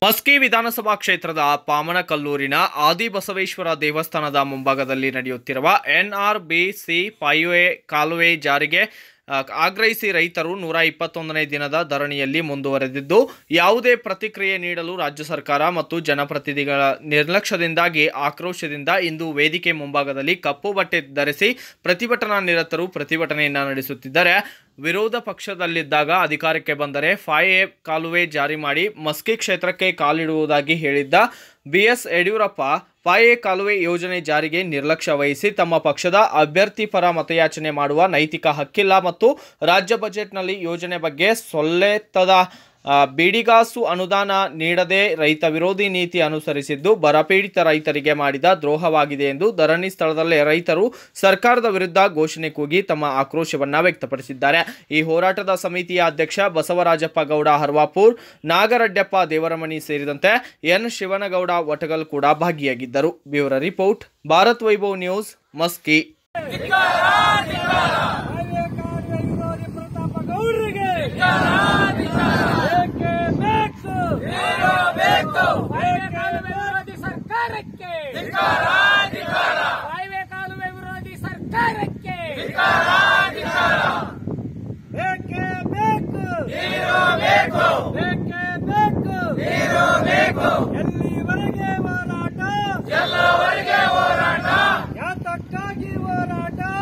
ಮಸ್ಕಿ ವಿಧಾನಸಭಾ ಕ್ಷೇತ್ರದ ಪಾಮನಕಲ್ಲೂರಿನ ಆದಿಬಸವೇಶ್ವರ ದೇವಸ್ಥಾನದ ಮುಂಭಾಗದಲ್ಲಿ ನಡೆಯುತ್ತಿರುವ ಎನ್ಆರ್ಬಿಸಿ ಪೈವೆ ಕಾಲುವೆ ಜಾರಿಗೆ ಆ, ಆಗ್ರಹಿಸಿ ರೈತರು ನೂರ ಇಪ್ಪತ್ತೊಂದನೇ ದಿನದ ಧರಣಿಯಲ್ಲಿ ಮುಂದುವರೆದಿದ್ದು ಯಾವುದೇ ಪ್ರತಿಕ್ರಿಯೆ ನೀಡಲು ರಾಜ್ಯ ಸರ್ಕಾರ ಮತ್ತು ಜನಪ್ರತಿನಿಧಿಗಳ ನಿರ್ಲಕ್ಷ್ಯದಿಂದಾಗಿ ಆಕ್ರೋಶದಿಂದ ಇಂದು ವೇದಿಕೆ ಮುಂಭಾಗದಲ್ಲಿ ಕಪ್ಪು ಬಟ್ಟೆ ಧರಿಸಿ ಪ್ರತಿಭಟನಾ ನಿರತರು ಪ್ರತಿಭಟನೆಯನ್ನ ನಡೆಸುತ್ತಿದ್ದಾರೆ ವಿರೋಧ ಪಕ್ಷದಲ್ಲಿದ್ದಾಗ ಅಧಿಕಾರಕ್ಕೆ ಬಂದರೆ ಫೈವ್ ಎ ಕಾಲುವೆ ಜಾರಿ ಮಾಡಿ ಮಸ್ಕಿ ಕ್ಷೇತ್ರಕ್ಕೆ ಕಾಲಿಡುವುದಾಗಿ ಹೇಳಿದ್ದ ಬಿಎಸ್ ಯಡಿಯೂರಪ್ಪ ಫೈವ್ ಎ ಕಾಲುವೆ ಯೋಜನೆ ಜಾರಿಗೆ ನಿರ್ಲಕ್ಷ್ಯ ವಹಿಸಿ ತಮ್ಮ ಪಕ್ಷದ ಅಭ್ಯರ್ಥಿ ಪರ ಮತಯಾಚನೆ ಮಾಡುವ ನೈತಿಕ ಹಕ್ಕಿಲ್ಲ ಮತ್ತು ರಾಜ್ಯ ಬಜೆಟ್ನಲ್ಲಿ ಯೋಜನೆ ಬಗ್ಗೆ ಸೊಲ್ಲೆತ್ತದ ಆ, ಬಿಡಿಗಾಸು ಅನುದಾನ ನೀಡದೆ ರೈತ ವಿರೋಧಿ ನೀತಿ ಅನುಸರಿಸಿದ್ದು ಬರಪೀಡಿತ ರೈತರಿಗೆ ಮಾಡಿದ ದ್ರೋಹವಾಗಿದೆ ಎಂದು ಧರಣಿ ಸ್ಥಳದಲ್ಲೇ ರೈತರು ಸರ್ಕಾರದ ವಿರುದ್ಧ ಘೋಷಣೆ ಕೂಗಿ ತಮ್ಮ ಆಕ್ರೋಶವನ್ನ ವ್ಯಕ್ತಪಡಿಸಿದ್ದಾರೆ ಈ ಹೋರಾಟದ ಸಮಿತಿಯ ಅಧ್ಯಕ್ಷ ಬಸವರಾಜಪ್ಪ ಗೌಡ ಹರ್ವಾಪುರ್ ನಾಗರಡ್ಡಪ್ಪ ದೇವರಮಣಿ ಸೇರಿದಂತೆ ಎನ್ ಶಿವನಗೌಡ ವಟಗಲ್ ಕೂಡ ಭಾಗಿಯಾಗಿದ್ದರು bureau report Bharat Vaibhav news Maski ವಿರೋಧಿ ಪ್ರತಾಪ ಗೌಡರಿಗೆ ಏಕೆ ಬೇಕು ಹೈವೇ ಕಾಲುವೆ ವಿರೋಧಿ ಸರ್ಕಾರಕ್ಕೆ ಹೈವೇ ಕಾಲುವೆ ವಿರೋಧಿ ಸರ್ಕಾರಕ್ಕೆ ಏಕೆ ಬೇಕು ಏಕೆ ಬೇಕು ಎಲ್ಲಿವರೆಗೆ ಹೋರಾಟ ಯಾತಕ್ಕಾಗಿ ಹೋರಾಟ